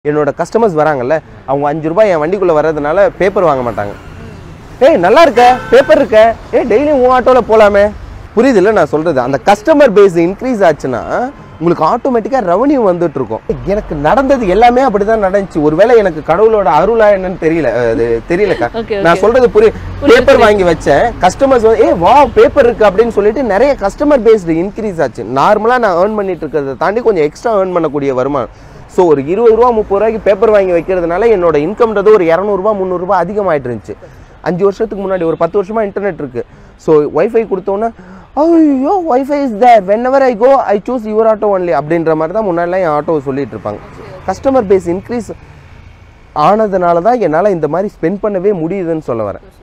என்னோட கஸ்டமர்ஸ் வராங்கல்ல அவங்க அஞ்சு ரூபாய் என் வண்டிக்குள்ளே வர்றதுனால பேப்பர் வாங்க மாட்டாங்க ஏய் நல்லா இருக்க பேப்பர் இருக்க ஏய் டெய்லியும் உன் ஆட்டோவில் போகலாமே புரியுதுல்ல நான் சொல்கிறது அந்த கஸ்டமர் பேஸ் இன்க்ரீஸ் ஆச்சுன்னா உங்களுக்கு ஆட்டோமேட்டிக்காக ரெவன்யூ வந்துட்டு இருக்கும் எனக்கு நடந்தது எல்லாமே அப்படி தான் நடந்துச்சு ஒருவேளை எனக்கு கடவுளோட அருளா என்னன்னு தெரியல அது தெரியலக்கா Okay, okay. நான் சொல்றது புரிய பேப்பர் வாங்கி வச்சேன் கஸ்டமர்ஸ் வந்து ஏ வா பேப்பர் இருக்கு அப்படின்னு சொல்லிட்டு நிறைய கஸ்டமர் பேஸ்டு இன்க்ரீஸ் ஆச்சு நார்மலா நான் ஏர்ன் பண்ணிட்டு இருக்கிறத தாண்டி கொஞ்சம் எக்ஸ்ட்ரா ஏர்ன் பண்ணக்கூடிய வருமானம் ஸோ ஒரு இருபது ரூபா முப்பது ரூபாய்க்கு பேப்பர் வாங்கி வைக்கிறதுனால என்னோட இன்கம்ன்றது ஒரு இரநூறுபா முந்நூறுபா அதிகமாயிட்டு இருந்துச்சு அஞ்சு வருஷத்துக்கு முன்னாடி ஒரு பத்து வருஷமா இன்டர்நெட் இருக்கு ஸோ ஒய்ஃபை கொடுத்தோன்னே ஐயோ wifi is there whenever I go I choose your auto only அப்படின்ற மாதிரி தான் முன்னாடிலாம் என் ஆட்டோ சொல்லிட்டு இருப்பாங்க கஸ்டமர் பேஸ் இன்க்ரீஸ் ஆனதுனால தான் என்னால் இந்த மாதிரி ஸ்பெண்ட் பண்ணவே முடியுதுன்னு சொல்ல வரேன்